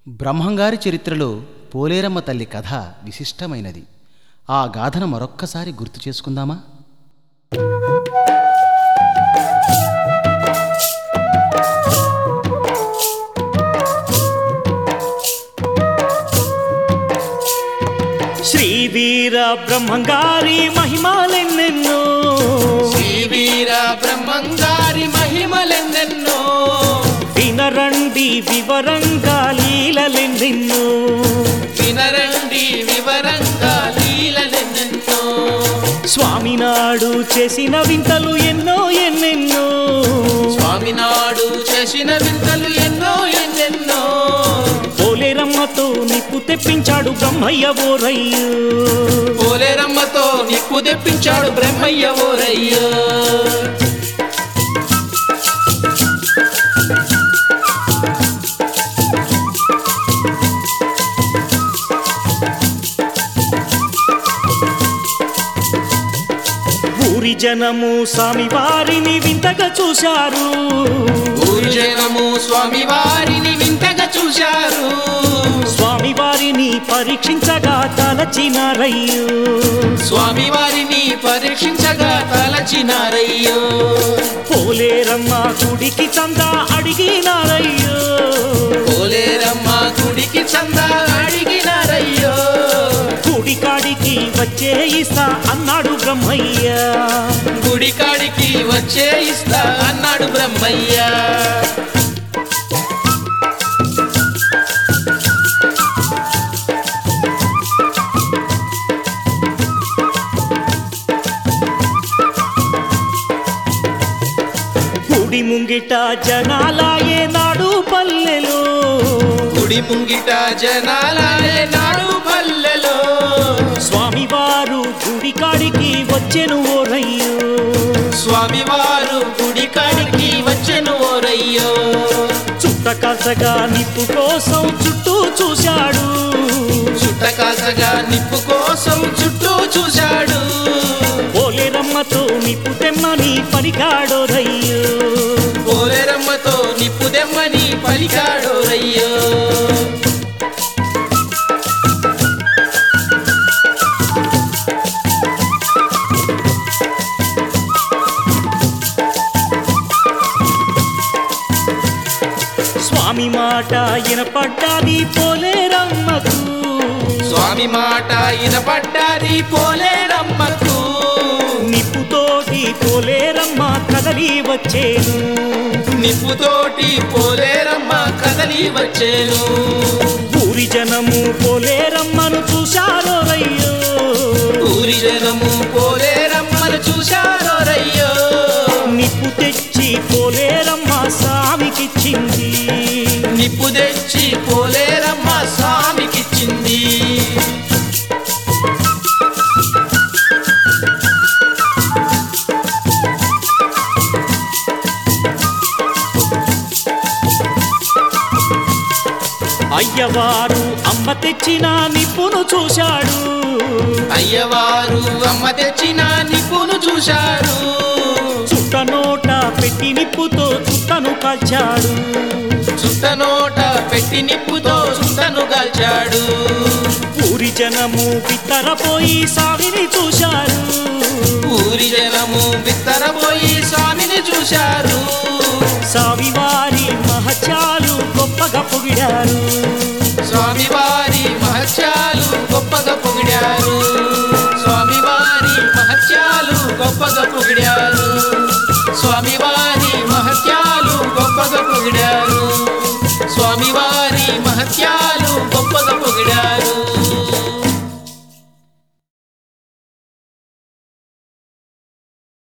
బ్రహ్మంగారి చరిత్రలో పోలేరమ్మ తల్లి కథ విశిష్టమైనది ఆ గాథను మరొక్కసారి గుర్తు చేసుకుందామా శ్రీ వీర బ్రహ్మంగారి మహిమాలెన్నెన్నో శ్రీవీర బ్రహ్మంగారి మహిమలెన్నెన్నో వినరండి వివరంగా లీలలెన్నెన్నో వినరండి వివరంగా లీలలెన్నెన్నో స్వామి నాడు చేసిన వింతలు ఎన్నో ఎన్నెన్నో స్వామినాడు చేసిన వింతలు ఎన్నో ఎన్నెన్నో పోలేరమ్మతో నిప్పు తెప్పించాడు బ్రహ్మయ్య ఓరయ్యో పోలేరమ్మతో నిప్పు తెప్పించాడు బ్రహ్మయ్య ఓరయ్యో ఊరి జనము స్వామి వారిని వింతగా చూశారు ఊరి జనము స్వామి వారిని వింతగా చూశారు స్వామి వారిని పరీక్షించగా తలచినారయ్యో స్వామి వారిని పరీక్షించగా తలచినారయ్యో పోలేరమ్మ గుడికి చందా అడిగినారయ్యో పోలేరమ్మ గుడికి చందా అడిగినారయ్యో గుడి కాడికి వచ్చే ఇస్తా అన్నాడు బ్రహ్మయ్య గుడి కాడికి వచ్చే ఇస్తా అన్నాడు బ్రహ్మయ్య గుడి ముంగిట జనాలాయే నాడు పల్లెలో గుడి ముంగిట జనాలే నాడు పల్లెలో స్వామివారు గుడి కాడికి వచ్చెను ఓరయ్యో స్వామివారు గుడి కాడికి వచ్చెను ఓరయ్యో చుట్ట కాసగా నిప్పు కోసం చుట్టూ చూశాడు చుట్టకాసగా నిప్పు కోసం చుట్టూ చూశాడు పోలేరమ్మతో నిప్పు తెమ్మని పలికాడోరయ్యో పోలేరమ్మతో నిప్పు దెమ్మని పలికాడు రయ్యో స్వామి మాట వినపడ్డాది పోలేరమ్మకు స్వామి మాట ఇనపడ్డాది పోలేరమ్మకు నిప్పుతోటి పోలేరమ్మ కదలి వచ్చేను నిప్పుతోటి పోలేరమ్మ కదలి వచ్చేను ఊరి జనము పోలేరమ్మను చూశారో రయ్యో ఊరి జనము పోలేరమ్మను చూశారో రయ్యో నిప్పు తెచ్చి పోలేరమ్మ స్వామికిచ్చింది నిప్పు తెచ్చి పోలేరమ్మ స్వామికిచ్చింది అయ్యవారు అమ్మ తెచ్చిన నిప్పును చూశాడు అయ్యవారు అమ్మ తెచ్చిన నిప్పును చూశారు చుట్ట నోట పెట్టి నిప్పుతో చుట్టను కాల్చాడు చుట్టనోట పెట్టి నిప్పుతో చుట్టను కాల్చాడు ఊరి జనము బిత్తరపోయి సావిని చూశారు ఊరి జనము బిత్తరపోయి స్వామిని చూశారు సావివారి మహత్యాలు గొప్పగా పొగిడారు స్వామివారి